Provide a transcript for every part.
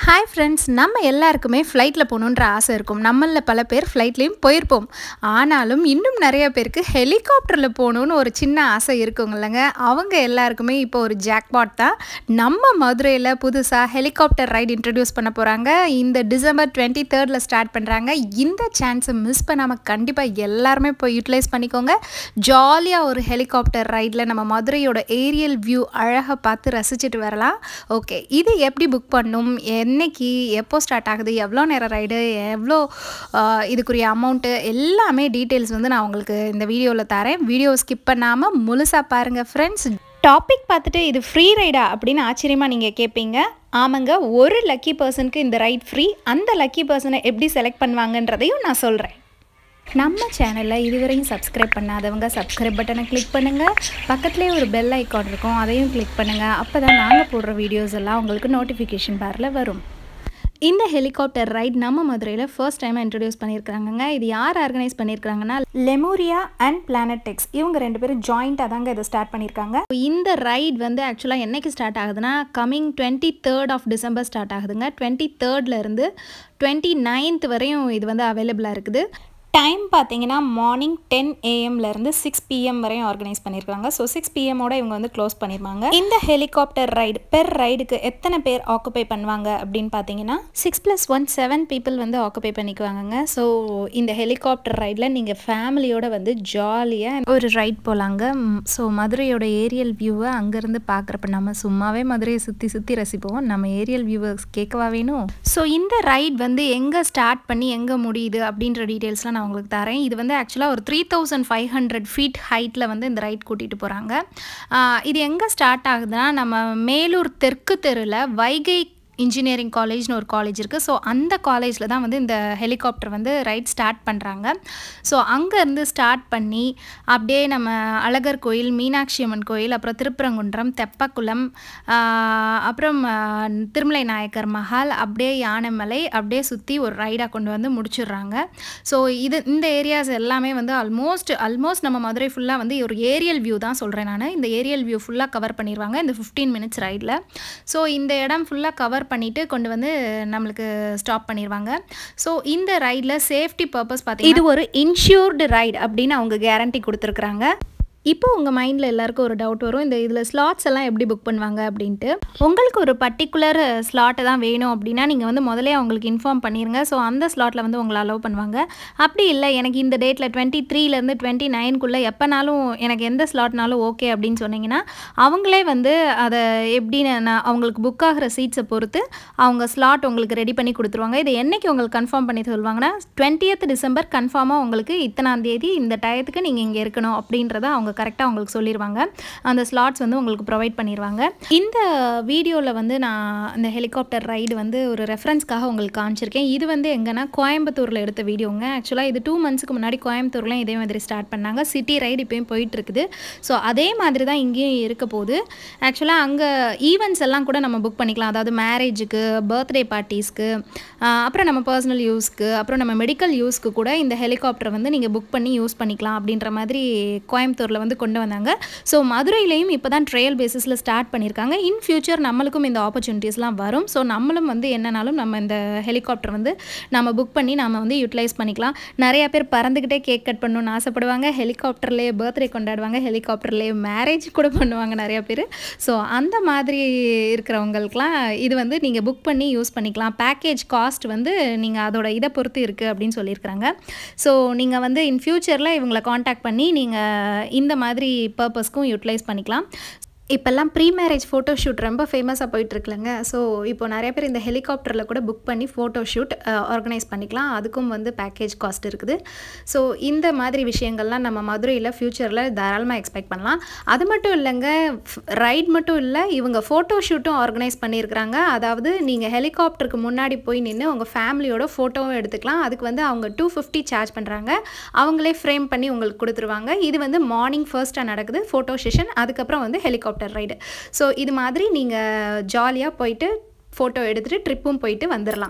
hi friends நம்ம எல்லாருக்குமே ஃப்ளைட்டில் போகணுன்ற ஆசை இருக்கும் நம்மளில் பல பேர் ஃப்ளைட்லேயும் போயிருப்போம் ஆனாலும் இன்னும் நிறைய பேருக்கு ஹெலிகாப்டரில் போகணுன்னு ஒரு சின்ன ஆசை இருக்குங்கல்லங்க அவங்க எல்லாருக்குமே இப்போ ஒரு ஜாக்பாட் தான் நம்ம மதுரையில் புதுசாக ஹெலிகாப்டர் ரைடு இன்ட்ரடியூஸ் பண்ண போகிறாங்க இந்த டிசம்பர் டுவெண்ட்டி தேர்டில் ஸ்டார்ட் பண்ணுறாங்க இந்த சான்ஸை மிஸ் பண்ணாமல் கண்டிப்பாக எல்லாருமே போய் யூட்டிலைஸ் பண்ணிக்கோங்க ஜாலியாக ஒரு ஹெலிகாப்டர் ரைடில் நம்ம மதுரையோட ஏரியல் வியூ அழகாக பார்த்து ரசிச்சுட்டு வரலாம் ஓகே இது எப்படி புக் பண்ணும் என்னைக்கு எப்போ ஸ்டார்ட் ஆகுது எவ்வளோ நேரம் ரைடு எவ்வளோ ஆஹ், இதுக்குரிய அமௌண்ட்டு எல்லாமே டீட்டெயில்ஸ் வந்து நான் உங்களுக்கு இந்த வீடியோவில் தரேன் வீடியோ ஸ்கிப் பண்ணாமல் முழுசாக பாருங்கள் ஃப்ரெண்ட்ஸ் டாபிக் பார்த்துட்டு இது ஃப்ரீ ரைடா அப்படின்னு ஆச்சரியமாக நீங்கள் கேட்பீங்க ஆமாங்க ஒரு லக்கி பர்சனுக்கு இந்த ரைட் ஃப்ரீ அந்த லக்கி பர்சனை எப்படி செலக்ட் பண்ணுவாங்கன்றதையும் நான் சொல்கிறேன் நம்ம சேனலில் இதுவரையும் சப்ஸ்கிரைப் பண்ணாதவங்க சப்ஸ்கிரைப் பட்டனை கிளிக் பண்ணுங்கள் பக்கத்துலேயே ஒரு பெல் ஐக்கான் இருக்கும் அதையும் கிளிக் பண்ணுங்கள் அப்போ தான் நாங்கள் போடுற வீடியோஸ் எல்லாம் உங்களுக்கு நோட்டிஃபிகேஷன் பாரில் வரும் இந்த ஹெலிகாப்டர் ரைட் நம்ம மதுரையில் ஃபர்ஸ்ட் டைம் இன்ட்ரடியூஸ் பண்ணியிருக்காங்க இது யார் ஆர்கனைஸ் பண்ணியிருக்காங்கன்னா லெமோரியா அண்ட் பிளானடெக்ஸ் இவங்க ரெண்டு பேரும் ஜாயிண்ட்டாக தாங்க இதை ஸ்டார்ட் பண்ணியிருக்காங்க இந்த ரைட் வந்து ஆக்சுவலாக என்னைக்கு ஸ்டார்ட் ஆகுதுன்னா coming twenty third of December start ஆகுதுங்க டுவெண்ட்டி தேர்ட்லேருந்து டுவெண்ட்டி நைன்த் வரையும் இது வந்து அவைலபிளாக இருக்குது டைம் பார்த்தீங்கன்னா மார்னிங் டென் ஏஎம்லேருந்து சிக்ஸ் பிஎம் வரையும் ஆர்கனைஸ் பண்ணியிருக்காங்க ஸோ சிக்ஸ் பிஎம்மோட இவங்க வந்து க்ளோஸ் பண்ணியிருப்பாங்க இந்த ஹெலிகாப்டர் ரைடு பெர் ரைடுக்கு எத்தனை பேர் ஆக்குபை பண்ணுவாங்க அப்படின்னு பார்த்தீங்கன்னா six plus one seven people வந்து ஆக்குபை பண்ணிக்குவாங்கங்க ஸோ இந்த ஹெலிகாப்டர் ரைடில் நீங்கள் ஃபேமிலியோட வந்து ஜாலியாக ஒரு ரைட் போகலாங்க ஸோ மதுரையோட ஏரியல் வியூவை அங்கேருந்து பார்க்குறப்ப நம்ம சும்மாவே மதுரையை சுற்றி சுற்றி ரசிப்போம் நம்ம ஏரியல் வியூவை கேட்கவா வேணும் ஸோ இந்த ரைட் வந்து எங்கே ஸ்டார்ட் பண்ணி எங்கே முடியுது அப்படின்ற டீட்டெயில்ஸ்லாம் நான் உங்களுக்கு தரேன் இது வந்து ஆக்சுவலாக ஒரு three thousand five hundred feet ஹைட்டில் வந்து இந்த ரைட் கூட்டிகிட்டு போகிறாங்க இது எங்கே ஸ்டார்ட் ஆகுதுன்னா நம்ம மேலூர் தெற்கு தெருவில் வைகை இன்ஜினியரிங் காலேஜ்னு ஒரு காலேஜ் இருக்குது ஸோ அந்த காலேஜில் தான் வந்து இந்த ஹெலிகாப்டர் வந்து ரைட் ஸ்டார்ட் பண்ணுறாங்க ஸோ அங்கேருந்து ஸ்டார்ட் பண்ணி அப்படியே நம்ம அழகர் கோயில் மீனாட்சி அம்மன் கோயில் அப்புறம் திருப்பரங்குன்றம் தெப்பக்குளம் ஆஹ், அப்புறம் ஆஹ், திருமலை நாயக்கர் மஹால் அப்படியே யானைமலை அப்படியே சுற்றி ஒரு ரைடாக கொண்டு வந்து முடிச்சிடுறாங்க ஸோ இது இந்த ஏரியாஸ் எல்லாமே வந்து ஆல்மோஸ்ட் ஆல்மோஸ்ட் நம்ம மதுரை ஃபுல்லாக வந்து ஒரு ஏரியல் வியூ தான் சொல்கிறேன் நான் இந்த ஏரியல் வியூ ஃபுல்லாக கவர் பண்ணிடுவாங்க இந்த ஃபிஃப்டீன் மினிட்ஸ் ரைடில் ஸோ இந்த இடம் ஃபுல்லாக கவர் பண்ணிவிட்டு கொண்டு வந்து நம்மளுக்கு ஸ்டாப் பண்ணிடுவாங்க ஸோ இந்த ரைடில் சேஃப்டி பர்பஸ் பார்த்தீங்கன்னா இது ஒரு இன்ஷூர்டு ரைட் அப்படின்னு அவங்க கேரண்டி கொடுத்துருக்குறாங்க இப்போ உங்கள் மைண்டில் எல்லாருக்கும் ஒரு டவுட் வரும் இந்த இதில் ஸ்லாட்ஸ் எல்லாம் எப்படி புக் பண்ணுவாங்க அப்படின்ட்டு உங்களுக்கு ஒரு பர்டிகுலர் ஸ்லாட்டை தான் வேணும் அப்படின்னா நீங்கள் வந்து முதலே அவங்களுக்கு இன்ஃபார்ம் பண்ணிடுங்க ஸோ அந்த ஸ்லாட்டில் வந்து உங்களை அலோவ் பண்ணுவாங்க அப்படி இல்லை எனக்கு இந்த டேட்டில் டுவெண்ட்டி த்ரீலேருந்து டுவெண்ட்டி நைன்குள்ளே எப்போனாலும் எனக்கு எந்த ஸ்லாட்னாலும் ஓகே அப்படின்னு சொன்னீங்கன்னா அவங்களே வந்து அதை எப்படி நான் அவங்களுக்கு புக் ஆகிற சீட்ஸை பொறுத்து அவங்க ஸ்லாட் உங்களுக்கு ரெடி பண்ணி கொடுத்துருவாங்க இது என்னைக்கு உங்களுக்கு கன்ஃபார்ம் பண்ணி சொல்லுவாங்கன்னா டுவெண்ட்டியத் டிசம்பர் கன்ஃபார்மாக உங்களுக்கு இத்தனாம் தேதி இந்த டயத்துக்கு நீங்கள் இங்கே இருக்கணும் அப்படின்றத அவங்க கரெக்டாக உங்களுக்கு சொல்லிடுவாங்க அந்த ஸ்லாட்ஸ் வந்து உங்களுக்கு ப்ரொவைட் பண்ணிடுவாங்க இந்த வீடியோவில் வந்து நான் இந்த ஹெலிகாப்டர் ரைடு வந்து ஒரு ரெஃபரன்ஸ்க்காக உங்களுக்கு காமிச்சிருக்கேன் இது வந்து எங்கன்னா கோயம்புத்தூரில் எடுத்த வீடியோங்க ஆக்சுவலாக இது டூ மந்த்ஸ்க்கு முன்னாடி கோயம்புத்தூர்லையும் இதே மாதிரி ஸ்டார்ட் பண்ணாங்க சிட்டி ரைடு இப்போயும் போயிட்டு இருக்குது ஸோ அதே மாதிரி தான் இங்கேயும் இருக்க போகுது ஆக்சுவலாக அங்கே ஈவெண்ட்ஸ் எல்லாம் கூட நம்ம புக் பண்ணிக்கலாம் அதாவது மேரேஜுக்கு பர்த்டே பார்ட்டிஸ்க்கு அப்புறம் நம்ம பர்சனல் யூஸ்க்கு அப்புறம் நம்ம மெடிக்கல் யூஸ்க்கு கூட இந்த ஹெலிகாப்டர் வந்து நீங்கள் புக் பண்ணி யூஸ் பண்ணிக்கலாம் அப்படின்ற மாதிரி கோயம்புத்தூரில் வந்து கொண்டு வந்தாங்க ஸோ மதுரையிலையும் இப்போ தான் ட்ரையல் பேசிஸில் ஸ்டார்ட் பண்ணியிருக்காங்க இன் ஃபியூச்சர் நம்மளுக்கும் இந்த ஆப்பர்ச்சுனிட்டிஸ்லாம் வரும் ஸோ நம்மளும் வந்து என்னனாலும் நம்ம இந்த ஹெலிகாப்டர் வந்து நம்ம புக் பண்ணி நம்ம வந்து யூட்டிலைஸ் பண்ணிக்கலாம் நிறைய பேர் பறந்துக்கிட்டே கேக் கட் பண்ணணும்னு ஆசைப்படுவாங்க ஹெலிகாப்டர்லேயே பர்த்டே கொண்டாடுவாங்க ஹெலிகாப்டர்லேயே மேரேஜ் கூட பண்ணுவாங்க நிறைய பேர் ஸோ அந்த மாதிரி இருக்கிறவங்களுக்குலாம் இது வந்து நீங்கள் புக் பண்ணி யூஸ் பண்ணிக்கலாம் பேக்கேஜ் காஸ்ட் வந்து நீங்கள் அதோட இதை பொறுத்து இருக்குது அப்படின்னு சொல்லியிருக்கிறாங்க ஸோ நீங்கள் வந்து இன் ஃபியூச்சரில் இவங்களை காண்டாக்ட் பண்ணி நீங்கள் இந்த மாதிரி பர்பஸ்க்கும் யூட்டிலைஸ் பண்ணிக்கலாம் இப்போல்லாம் ப்ரீ மேரேஜ் ஃபோட்டோ ஷூட் ரொம்ப ஃபேமஸாக போயிட்டுருக்குலங்க ஸோ இப்போ நிறைய பேர் இந்த ஹெலிகாப்டரில் கூட புக் பண்ணி ஃபோட்டோ ஷூட் ஆர்கனைஸ் பண்ணிக்கலாம் அதுக்கும் வந்து பேக்கேஜ் காஸ்ட் இருக்குது ஸோ இந்த மாதிரி விஷயங்கள்லாம் நம்ம மதுரையில் ஃப்யூச்சரில் தாராளமாக எக்ஸ்பெக்ட் பண்ணலாம் அது மட்டும் இல்லைங்க ரைட் மட்டும் இல்லை இவங்க ஃபோட்டோ ஷூட்டும் ஆர்கனைஸ் பண்ணியிருக்கிறாங்க அதாவது நீங்கள் ஹெலிகாப்டருக்கு முன்னாடி போய் நின்று உங்கள் ஃபேமிலியோட ஃபோட்டோவும் எடுத்துக்கலாம் அதுக்கு வந்து அவங்க டூ ஃபிஃப்டி சார்ஜ் பண்ணுறாங்க அவங்களே ஃப்ரேம் பண்ணி உங்களுக்கு கொடுத்துருவாங்க இது வந்து மார்னிங் ஃபர்ஸ்ட்டாக நடக்குது ஃபோட்டோ செஷன் அதுக்கப்புறம் வந்து ஹெலிகாப்டர் ரைடு ஸோ இது மாதிரி நீங்கள் ஜாலியாக போயிட்டு ஃபோட்டோ எடுத்துகிட்டு ட்ரிப்பும் போயிட்டு வந்துடலாம்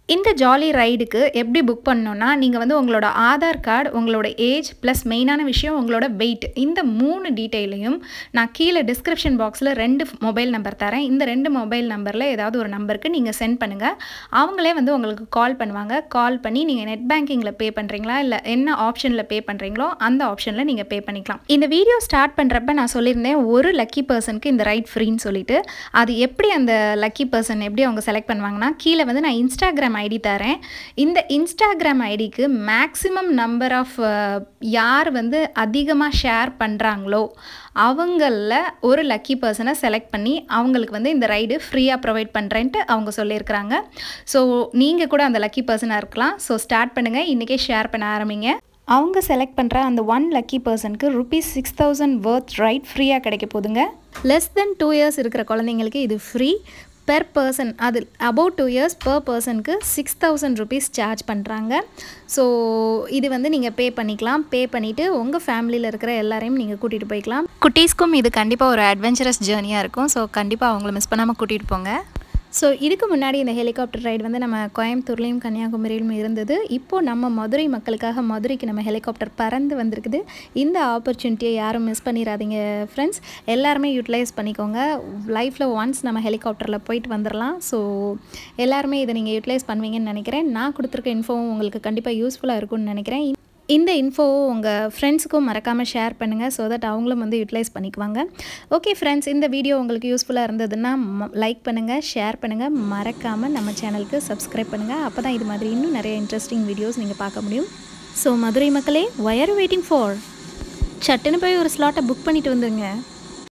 இந்த ஜாலி ரைடுக்கு எப்படி புக் பண்ணணுன்னா நீங்கள் வந்து உங்களோட ஆதார் கார்டு உங்களோட ஏஜ் ப்ளஸ் மெயினான விஷயம் உங்களோட வெயிட் இந்த மூணு டீட்டெயிலையும் நான் கீழே டிஸ்கிரிப்ஷன் பாக்ஸில் ரெண்டு மொபைல் நம்பர் தரேன் இந்த ரெண்டு மொபைல் நம்பரில் ஏதாவது ஒரு நம்பருக்கு நீங்கள் சென்ட் பண்ணுங்கள் அவங்களே வந்து உங்களுக்கு கால் பண்ணுவாங்க கால் பண்ணி நீங்கள் நெட் பேங்கிங்கில் பே பண்ணுறீங்களா இல்லை என்ன ஆப்ஷனில் பே பண்ணுறீங்களோ அந்த ஆப்ஷனில் நீங்கள் பே பண்ணிக்கலாம் இந்த வீடியோ ஸ்டார்ட் பண்ணுறப்ப நான் சொல்லியிருந்தேன் ஒரு லக்கி பர்சனுக்கு இந்த ரைட் ஃப்ரீன்னு சொல்லிட்டு அது எப்படி அந்த லக்கி பர்சன் எப்படி அவங்க செலக்ட் பண்ணுவாங்கன்னா கீழே வந்து நான் இன்ஸ்டாகிராம் ஐடி தரேன் இந்த இன்ஸ்டாகிராம் ஐடிக்கு மேக்ஸிமம் நம்பர் ஆஃப் யார் வந்து அதிகமாக ஷேர் பண்ணுறாங்களோ அவங்களில் ஒரு லக்கி பர்சனை செலக்ட் பண்ணி அவங்களுக்கு வந்து இந்த ரைடு ஃப்ரீயாக ப்ரொவைட் பண்ணுறேன்ட்டு அவங்க சொல்லியிருக்கிறாங்க ஸோ நீங்கள் கூட அந்த லக்கி பர்சனாக இருக்கலாம் ஸோ ஸ்டார்ட் பண்ணுங்கள் இன்றைக்கே ஷேர் பண்ண ஆரம்பிங்க அவங்க செலக்ட் பண்ணுற அந்த ஒன் லக்கி பர்சனுக்கு rupees six thousand worth right ஃப்ரீயாக கிடைக்க போதுங்க லெஸ் தென் டூ இயர்ஸ் இருக்கிற குழந்தைங்களுக்கு இது ஃப்ரீ பெர் பர்சன் அது அபவுட் டூ இயர்ஸ் பர் பர்சனுக்கு சிக்ஸ் தௌசண்ட் ருபீஸ் சார்ஜ் பண்ணுறாங்க ஸோ இது வந்து நீங்கள் பே பண்ணிக்கலாம் பே பண்ணிவிட்டு உங்கள் ஃபேமிலியில் இருக்கிற எல்லாரையும் நீங்கள் கூட்டிகிட்டு போய்க்கலாம் குட்டீஸ்க்கும் இது கண்டிப்பாக ஒரு அட்வென்ச்சரஸ் ஜேர்னியாக இருக்கும் ஸோ கண்டிப்பாக அவங்கள மிஸ் பண்ணாமல் கூட்டிகிட்டு போங்க ஸோ இதுக்கு முன்னாடி இந்த ஹெலிகாப்டர் ரைடு வந்து நம்ம கோயம்புத்தூர்லேயும் கன்னியாகுமரியிலும் இருந்தது இப்போது நம்ம மதுரை மக்களுக்காக மதுரைக்கு நம்ம ஹெலிகாப்டர் பறந்து வந்திருக்குது இந்த ஆப்பர்ச்சுனிட்டியை யாரும் மிஸ் பண்ணிடாதீங்க ஃப்ரெண்ட்ஸ் எல்லாருமே யூட்டிலைஸ் பண்ணிக்கோங்க லைஃப்பில் ஒன்ஸ் நம்ம ஹெலிகாப்டரில் போயிட்டு வந்துடலாம் ஸோ எல்லாருமே இதை நீங்கள் யூட்டிலைஸ் பண்ணுவீங்கன்னு நினைக்கிறேன் நான் கொடுத்துருக்க இன்ஃபோவும் உங்களுக்கு கண்டிப்பாக யூஸ்ஃபுல்லாக இருக்கும்னு நினைக்கிறேன் இந்த இன்ஃபோவை உங்கள் ஃப்ரெண்ட்ஸுக்கும் மறக்காமல் ஷேர் பண்ணுங்கள் ஸோ தட் அவங்களும் வந்து யூட்டிலைஸ் பண்ணிக்குவாங்க ஓகே ஃப்ரெண்ட்ஸ் இந்த வீடியோ உங்களுக்கு யூஸ்ஃபுல்லாக இருந்ததுன்னா லைக் பண்ணுங்கள் ஷேர் பண்ணுங்கள் மறக்காமல் நம்ம சேனலுக்கு சப்ஸ்கிரைப் பண்ணுங்கள் அப்போ தான் இது மாதிரி இன்னும் நிறைய இன்ட்ரெஸ்டிங் வீடியோஸ் நீங்கள் பார்க்க முடியும் ஸோ மதுரை மக்களே ஒயர் வெயிட்டிங் ஃபார் சட்டுன்னு போய் ஒரு ஸ்லாட்டை புக் பண்ணிட்டு வந்துருங்க